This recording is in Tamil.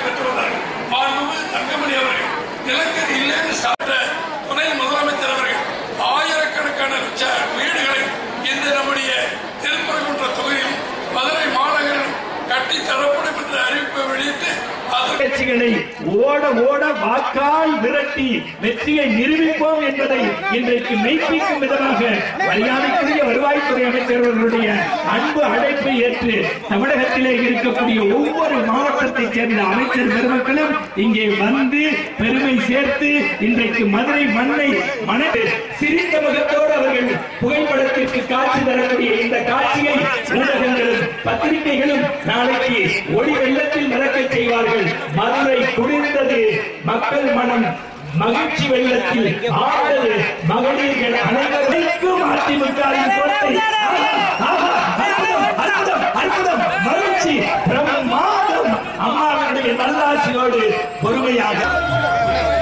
பெற்று வந்தார்கள் மாண்புமிகு தங்கமணி அவர்கள் நிலக்கரி இல்லைன்னு சாப்பிட்ட துணை முதலமைச்சர் அவர்கள் ஆயிரக்கணக்கான லட்ச வீடுகளை இந்த நம்முடைய திருப்பரங்குன்ற தொகுதியில் மதுரை மாநகரில் கட்டி தரப்படும் என்ற அறிவிப்பை வெளியிட்டு அதற்கு கட்சிகளை ஓட ஓட வாக்கால் விரட்டி வெற்றியை நிரூபிப்போம் என்பதை இன்றைக்கு மெய்ப்பிக்கும் விதமாக மரியாதைக்குரிய வருவாய்த்துறை அமைச்சர் அவர்களுடைய அன்பு அழைப்பை ஏற்று தமிழகத்திலே இருக்கக்கூடிய ஒவ்வொரு மாவட்டத்தைச் சேர்ந்த அமைச்சர் பெருமக்களும் இங்கே வந்து பெருமை சேர்த்து இன்றைக்கு மதுரை மண்ணை மனது சிரித்த முகத்தோடு அவர்கள் புகைப்படத்திற்கு காட்சி தரக்கூடிய இந்த காட்சியை ஊடகங்களும் பத்திரிகைகளும் நாளைக்கு ஒளி வெள்ளத்தில் மிதக்கச் செய்வார்கள் மதுரை குளிர்ந்தது மக்கள் மனம் மகிழ்ச்சி வெள்ளத்தில் ஆனது மகளிர்கள் அனைவருக்கும் அதிமுகவின் கோட்டை ஆஹா, அற்புதம், அற்புதம், அற்புதம், மகிழ்ச்சி பிரமாதம் அம்மாவுடைய நல்லாசியோடு பொறுமையாக